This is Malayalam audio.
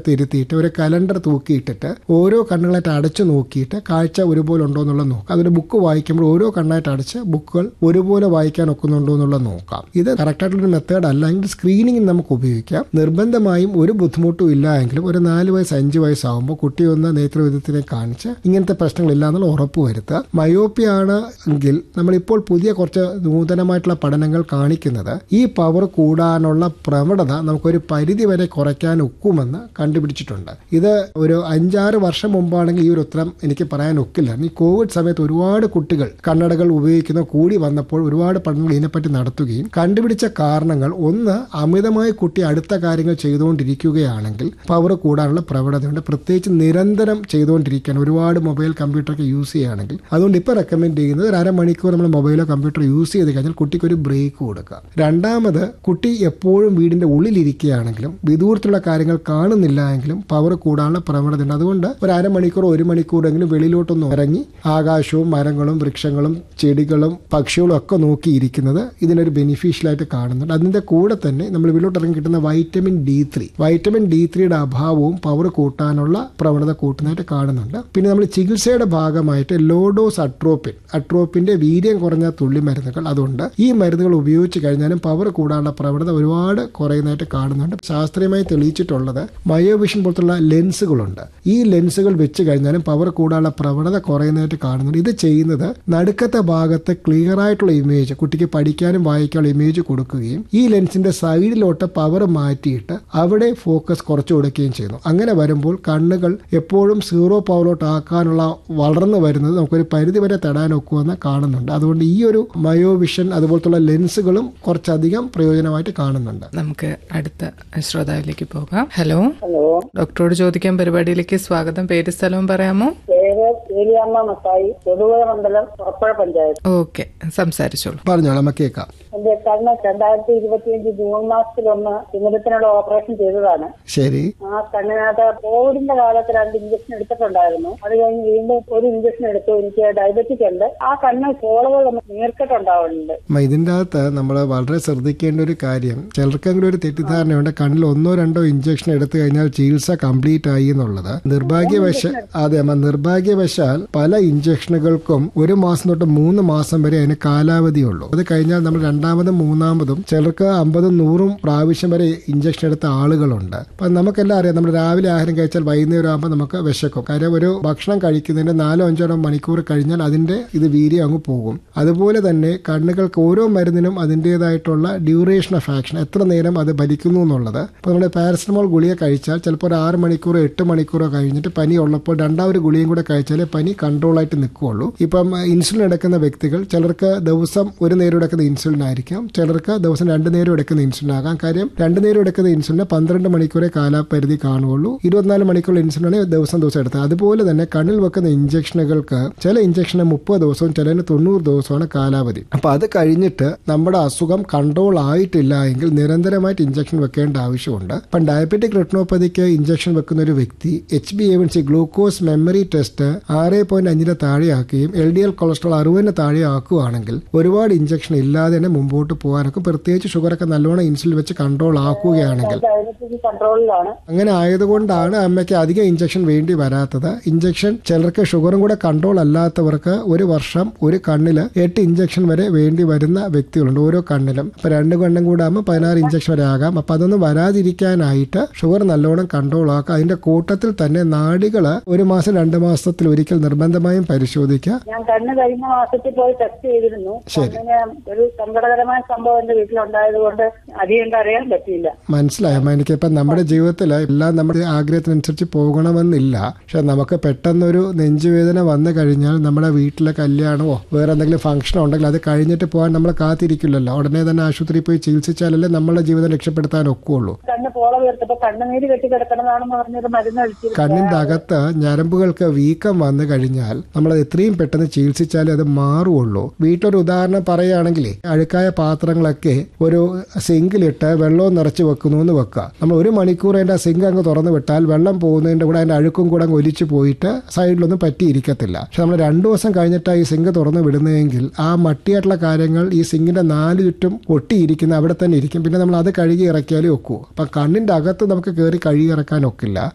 അടുത്ത് ഇരുത്തിയിട്ട് ഒരു കലണ്ടർ തൂക്കിയിട്ടിട്ട് ഓരോ കണ്ണുകളായിട്ട് അടച്ചു നോക്കിയിട്ട് കാഴ്ച ഒരുപോലെ ഉണ്ടോ എന്നുള്ളത് നോക്കാം അതൊരു ബുക്ക് വായിക്കുമ്പോൾ ഓരോ കണ്ണായിട്ട് അടച്ച് ബുക്കുകൾ ഒരുപോലെ വായിക്കാൻ ഒക്കുന്നുണ്ടോ എന്നുള്ളത് നോക്കാം ഇത് കറക്റ്റായിട്ടുള്ളൊരു മെത്തേഡ് അല്ലെങ്കിൽ സ്ക്രീനിങ് നമുക്ക് ഉപയോഗിക്കാം നിർബന്ധമായും ഒരു ബുദ്ധിമുട്ടും ഇല്ല എങ്കിലും ഒരു നാല് വയസ്സ് അഞ്ച് വയസ്സാകുമ്പോൾ കുട്ടി ഒന്ന് നേത്രവിധത്തിനെ കാണിച്ച് ഇങ്ങനത്തെ പ്രശ്നങ്ങളില്ല എന്നുള്ള ഉറപ്പ് വരുത്തുക മയോപ്പിയ ആണ് എങ്കിൽ നമ്മളിപ്പോൾ പുതിയ കുറച്ച് നൂതനമായിട്ടുള്ള പഠനങ്ങൾ കാണിക്കുന്നത് ഈ പവർ കൂടാനുള്ള പ്രവണത നമുക്കൊരു പരിധി വരെ കുറയ്ക്കാൻ ഒക്കുമെന്ന് കണ്ടുപിടിച്ചിട്ടുണ്ട് ഇത് ഒരു അഞ്ചാറ് വർഷം മുമ്പാണെങ്കിൽ ഈ ഒരു ഉത്തരം എനിക്ക് പറയാൻ ഒക്കില്ല ഈ കോവിഡ് സമയത്ത് ഒരുപാട് കുട്ടികൾ കണ്ണടകൾ ഉപയോഗിക്കുന്ന കൂടി വന്നപ്പോൾ ഒരുപാട് പഠനങ്ങൾ ഇതിനെപ്പറ്റി നടത്തുകയും കണ്ടുപിടിച്ച കാരണങ്ങൾ ഒന്ന് അമിതമായി കുട്ടി അടുത്ത കാര്യങ്ങൾ ചെയ്തുകൊണ്ടിരിക്കുകയാണെങ്കിൽ പവർ കൂടാനുള്ള പ്രവണതയുണ്ട് പ്രത്യേകിച്ച് നിരന്തരം ചെയ്തുകൊണ്ടിരിക്കുകയാണ് ഒരുപാട് മൊബൈൽ കമ്പ്യൂട്ടറൊക്കെ യൂസ് ചെയ്യുകയാണെങ്കിൽ അതുകൊണ്ട് ഇപ്പോൾ റെക്കമെൻഡ് ചെയ്യുന്നത് ഒരു അരമണിക്കൂർ നമ്മൾ മൊബൈലോ കമ്പ്യൂട്ടറോ യൂസ് ചെയ്ത് കഴിഞ്ഞാൽ കുട്ടിക്ക് ഒരു ബ്രേക്ക് കൊടുക്കുക രണ്ടാമത് കുട്ടി എപ്പോഴും വീടിന്റെ ഉള്ളിലിരിക്കുകയാണെങ്കിലും വിദൂരത്തുള്ള കാര്യങ്ങൾ കാണുന്നില്ല എങ്കിലും പവർ കൂടാനുള്ള പ്രവണത ഉണ്ട് അതുകൊണ്ട് ഒരു അരമണിക്കൂർ ഒരു മണിക്കൂറെങ്കിലും വെളിയിലോട്ടൊന്ന് ഇറങ്ങി ആകാശവും മരങ്ങളും വൃക്ഷങ്ങളും ചെടികളും പക്ഷികളും ഒക്കെ നോക്കിയിരിക്കുന്നത് ഇതിനൊരു ബെനിഫിഷ്യലായിട്ട് കാണുന്നുണ്ട് അതിന്റെ കൂടെ തന്നെ നമ്മൾ വെളിയിലോട്ട് ഇറങ്ങി കിട്ടുന്ന vitamin D three vitamin D ത്രീയുടെ അഭാവവും പവർ കൂട്ടാനുള്ള പ്രവണത കൂട്ടുന്നതായിട്ട് കാണുന്നുണ്ട് പിന്നെ നമ്മൾ ചികിത്സയുടെ ഭാഗമായിട്ട് ലോഡോസ് അട്രോപ്പിൻ അട്രോപ്പിന്റെ വീര്യം കുറഞ്ഞ തുള്ളി മരുന്നുകൾ അതുകൊണ്ട് ഈ മരുന്നുകൾ ഉപയോഗിച്ച് കഴിഞ്ഞാലും പവർ കൂടാനുള്ള പ്രവണത ഒരുപാട് കുറയുന്നതായിട്ട് കാണുന്നുണ്ട് ശാസ്ത്രീയമായി തെളിയിച്ചിട്ടുള്ളത് മയോവിഷൻ പോലത്തുള്ള ലെൻസുകളുണ്ട് ഈ ലെൻസുകൾ വെച്ച് കഴിഞ്ഞാലും പവർ കൂടാനുള്ള പ്രവണത കുറയുന്നതായിട്ട് കാണുന്നുണ്ട് ഇത് ചെയ്യുന്നത് നടുക്കത്തെ ഭാഗത്ത് ക്ലിയർ ആയിട്ടുള്ള ഇമേജ് കുട്ടിക്ക് പഠിക്കാനും വായിക്കാനുള്ള ഇമേജ് കൊടുക്കുകയും ഈ ലെൻസിന്റെ സൈഡിലോട്ട് പവർ മാറ്റിയിട്ട് അവിടെ ഫോക്കസ് കുറച്ചു കൊടുക്കുകയും ചെയ്യുന്നു അങ്ങനെ വരുമ്പോൾ കണ്ണുകൾ എപ്പോഴും സീറോ പവറിലോട്ട് ആക്കാനുള്ള വളർന്നു വരുന്നത് നമുക്കൊരു പരിധി വരെ തടാൻ ഒക്കുമെന്ന് കാണുന്നുണ്ട് അതുകൊണ്ട് ഈ ഒരു മയോവിഷൻ അതുപോലത്തുള്ള ലെൻസുകളും കുറച്ചധികം പ്രയോജനമായിട്ട് കാണുന്നുണ്ട് നമുക്ക് അടുത്ത ശ്രോതാവിലേക്ക് പോകാം ഹലോ ഹലോ ഡോക്ടറോട് ചോദിക്കാൻ പരിപാടിയിലേക്ക് സ്വാഗതം പേര് സ്ഥലവും പറയാമോ പേര് ഏലിയാമ്മ മത്തായി തൊടുപുഴ മണ്ഡലം ഉറപ്പുഴ പഞ്ചായത്ത് ഓക്കെ സംസാരിച്ചോളൂ പറഞ്ഞോളാം നമുക്ക് കേൾക്കാം എന്റെ കണ്ണ് രണ്ടായിരത്തി ഇരുപത്തിയഞ്ച് ജൂൺ മാസത്തിലൊന്ന് തിമിരത്തിനുള്ള ഓപ്പറേഷൻ ചെയ്തതാണ് ശരി ആ കണ്ണിനകത്ത് കോവിഡിന്റെ കാലത്ത് രണ്ട് ഇഞ്ചക്ഷൻ എടുത്തിട്ടുണ്ടായിരുന്നു അത് കഴിഞ്ഞ് വീണ്ടും ഒരു ഇഞ്ചക്ഷൻ എടുത്തു എനിക്ക് ഡയബറ്റിക് ഉണ്ട് ആ കണ്ണ് കോളുകൾ നീർക്കെട്ടുണ്ടാവുന്നുണ്ട് അമ്മ, ഇതിന്റെ അകത്ത് നമ്മൾ വളരെ ശ്രദ്ധിക്കേണ്ട ഒരു കാര്യം ചിലർക്കെങ്കിലും ഒരു തെറ്റിദ്ധാരണയുണ്ട് കണ്ണിൽ ഒന്നോ രണ്ടോ ഇഞ്ചക്ഷൻ എടുത്തു കഴിഞ്ഞാൽ ചികിത്സ കംപ്ലീറ്റ് ആയി എന്നുള്ളത് നിർഭാഗ്യവശ അതെ അമ്മ നിർഭാഗ്യവശാൽ പല ഇഞ്ചക്ഷനുകൾക്കും ഒരു മാസം തൊട്ട് മൂന്ന് മാസം വരെ അതിന് കാലാവധിയുള്ളൂ അത് കഴിഞ്ഞാൽ നമ്മൾ രണ്ടാമതും മൂന്നാമതും ചിലർക്ക് അമ്പതും നൂറും പ്രാവശ്യം വരെ ഇഞ്ചക്ഷൻ എടുത്ത ആളുകളുണ്ട് അപ്പൊ നമുക്കെല്ലാം അറിയാം നമ്മൾ രാവിലെ ആഹാരം കഴിച്ചാൽ വൈകുന്നേരം ആകുമ്പോൾ നമുക്ക് വിശക്കും കാര്യം ഒരു ഭക്ഷണം കഴിക്കുന്നതിന്റെ നാലോ അഞ്ചോ മണിക്കൂർ കഴിഞ്ഞാൽ അതിന്റെ ഇത് വീര്യം അങ്ങ് പോകും അതുപോലെ തന്നെ കണ്ണുകൾക്ക് ഓരോ മരുന്നിനും അതിൻ്റെതായിട്ടുള്ള ഡ്യൂറേഷൻ ഓഫ് ആക്ഷൻ എത്ര നേരം അത് ഭരിക്കുന്നു എന്നുള്ളത് ഇപ്പോൾ നമ്മുടെ പാരസറ്റമോൾ ഗുളിക കഴിച്ചാൽ ചിലപ്പോൾ ഒരു ആറ് മണിക്കൂറോ എട്ട് മണിക്കൂറോ കഴിഞ്ഞിട്ട് പനി ഉള്ളപ്പോൾ രണ്ടാമൊരു ഗുളിയും കൂടെ കഴിച്ചാലേ പനി കൺട്രോൾ ആയിട്ട് നിൽക്കുകയുള്ളൂ ഇപ്പം ഇൻസുലിൻ എടുക്കുന്ന വ്യക്തികൾ ചിലർക്ക് ദിവസം ഒരു നേരം എടുക്കുന്ന ഇൻസുലിൻ ആയിരിക്കാം ചിലർക്ക് ദിവസം രണ്ട് നേരം എടുക്കുന്ന ഇൻസുലിൻ ആകാം കാര്യം രണ്ട് നേരം എടുക്കുന്ന ഇൻസുലിന് പന്ത്രണ്ട് മണിക്കൂറേ കാലാപരിധി കാണുകയുള്ളൂ ഇരുപത്തിനാല് മണിക്കൂർ ഇൻസുലിനാണ് ദിവസം ദിവസം എടുത്തത് അതുപോലെ തന്നെ കണ്ണിൽ വെക്കുന്ന ഇഞ്ചക്ഷനുകൾക്ക് ചില ഇഞ്ചക്ഷന് മുപ്പത് ദിവസവും ചിലതിന് തൊണ്ണൂറ് ദിവസമാണ് കാലാവധി അപ്പൊ അത് കഴിഞ്ഞിട്ട് നമ്മുടെ അസുഖം കൺട്രോൾ ആയിട്ടില്ല എങ്കിൽ നിരന്തരമായിട്ട് ഇഞ്ചക്ഷൻ വെക്കേണ്ട ആവശ്യമുണ്ട് ഇപ്പം ഡയബറ്റിക് റെട്ടിനോപ്പതിക്ക് ഇഞ്ചക്ഷൻ വെക്കുന്ന ഒരു വ്യക്തി H B A C glucose memory test ആറ് പോയിന്റ് അഞ്ചിന് താഴെയാക്കുകയും എൽ ഡി എൽ കൊളസ്ട്രോൾ അറുപതിന് താഴെ ആക്കുകയാണെങ്കിൽ ഒരുപാട് ഇഞ്ചക്ഷൻ ഇല്ലാതെ തന്നെ മുമ്പോട്ട് പോകാനൊക്കെ പ്രത്യേകിച്ച് ഷുഗറൊക്കെ നല്ലോണം ഇൻസുലിൻ വെച്ച് കൺട്രോൾ ആക്കുകയാണെങ്കിൽ ഡയബറ്റിക് കൺട്രോളിലാണ് അങ്ങനെ ആയതുകൊണ്ടാണ് അമ്മയ്ക്ക് അധികം ഇഞ്ചക്ഷൻ വേണ്ടി വരാത്തത് ഇഞ്ചക്ഷൻ ചിലർക്ക് ഷുഗറും കൂടെ കൺട്രോൾ അല്ലാത്തവർക്ക് ഒരു വർഷം ഒരു കണ്ണിൽ എട്ട് ഇഞ്ചക്ഷൻ വരെ വേണ്ടി വരുന്ന വ്യക്തികളുണ്ട് ഓരോ കണ്ണിലും അപ്പൊ രണ്ട് കണ്ണും കൂടെ ആകുമ്പോൾ പതിനാറ് ഇഞ്ചക്ഷൻ വരെ ആകാം അപ്പൊ അതൊന്നും വരാതിരിക്കാനായിട്ട് ഷുഗർ നല്ലോണം കൺട്രോൾ ആക്കുക അതിന്റെ കൂട്ടത്തിൽ തന്നെ നാടികള് ഒരു മാസം രണ്ട് മാസത്തിൽ ഒരിക്കൽ നിർബന്ധമായും പരിശോധിക്കുക ഞാൻ കണ്ണ് കഴിഞ്ഞ മാസത്തിൽ പോയി ടെസ്റ്റ് ചെയ്തിരുന്നു കണ്ണിന് ഒരു സങ്കടകരമായ സംഭവം എന്റെ വീട്ടിലുണ്ടായത് കൊണ്ട് അധികം അറിയാൻ പറ്റിയില്ല മനസ്സിലായോ അമ്മ എനിക്കിപ്പം നമ്മുടെ ജീവിതത്തിൽ എല്ലാം നമ്മുടെ ആഗ്രഹത്തിനനുസരിച്ച് പോകണമെന്നില്ല പക്ഷെ നമുക്ക് പെട്ടെന്നൊരു നെഞ്ചുവേദന വന്നു കഴിഞ്ഞാൽ നമ്മുടെ വീട്ടിലെ കല്യാണമോ വേറെ എന്തെങ്കിലും ഫംഗ്ഷനോ ഉണ്ടെങ്കിൽ അത് കഴിഞ്ഞിട്ട് പോകാൻ നമ്മൾ കാത്തിരിക്കില്ലല്ലോ ഉടനെ തന്നെ ആശുപത്രിയിൽ പോയി ചികിത്സിച്ചാലല്ലേ നമ്മളെ ജീവിതം രക്ഷപ്പെടുത്താൻ ഒക്കുള്ളൂ കണ്ണ് പോള വീർത്തപ്പോ കണ്ണുനീര് കെട്ടി കിടക്കണതാണെന്ന് പറഞ്ഞൊരു മരുന്ന് കഴിച്ചിരുന്നു കണ്ണിന്റെ അകത്ത് ഞരമ്പുകൾക്ക് വീക്കം വന്നു കഴിഞ്ഞാൽ നമ്മൾ അത് എത്രയും പെട്ടെന്ന് ചികിത്സിച്ചാലേ അത് മാറുള്ളൂ വീട്ടിലൊരു ഉദാഹരണം പറയുകയാണെങ്കിൽ അഴുക്കായ പാത്രങ്ങളൊക്കെ ഒരു സിങ്കിലിട്ട് വെള്ളവും നിറച്ച് വെക്കുന്നു എന്ന് വെക്കുക നമ്മൾ ഒരു മണിക്കൂർ അതിന്റെ ആ സിങ്ക് അങ്ങ് തുറന്നു വിട്ടാൽ വെള്ളം പോകുന്നതിന്റെ കൂടെ അതിന്റെ അഴുക്കും കൂടെ അങ്ങ് ഒലിച്ചു പോയിട്ട് സൈഡിലൊന്നും പറ്റിയിരിക്കത്തില്ല പക്ഷെ നമ്മൾ രണ്ടു ദിവസം കഴിഞ്ഞിട്ടാണ് ഈ സിങ്ക് തുറന്നു വിടുന്നതെങ്കിൽ ആ മട്ടിയായിട്ടുള്ള കാര്യങ്ങൾ ഈ സിങ്കിന്റെ നാല് ചുറ്റും ഒട്ടിയിരിക്കുന്ന അവിടെ തന്നെ ഇരിക്കും പിന്നെ നമ്മൾ അത് കഴുകി ഇറക്കിയാലേ ഒക്കൂ അപ്പം കണ്ണിന്റെ അകത്ത് നമുക്ക് കയറി കഴുകി ഇറക്കാൻ ഒക്കില്ല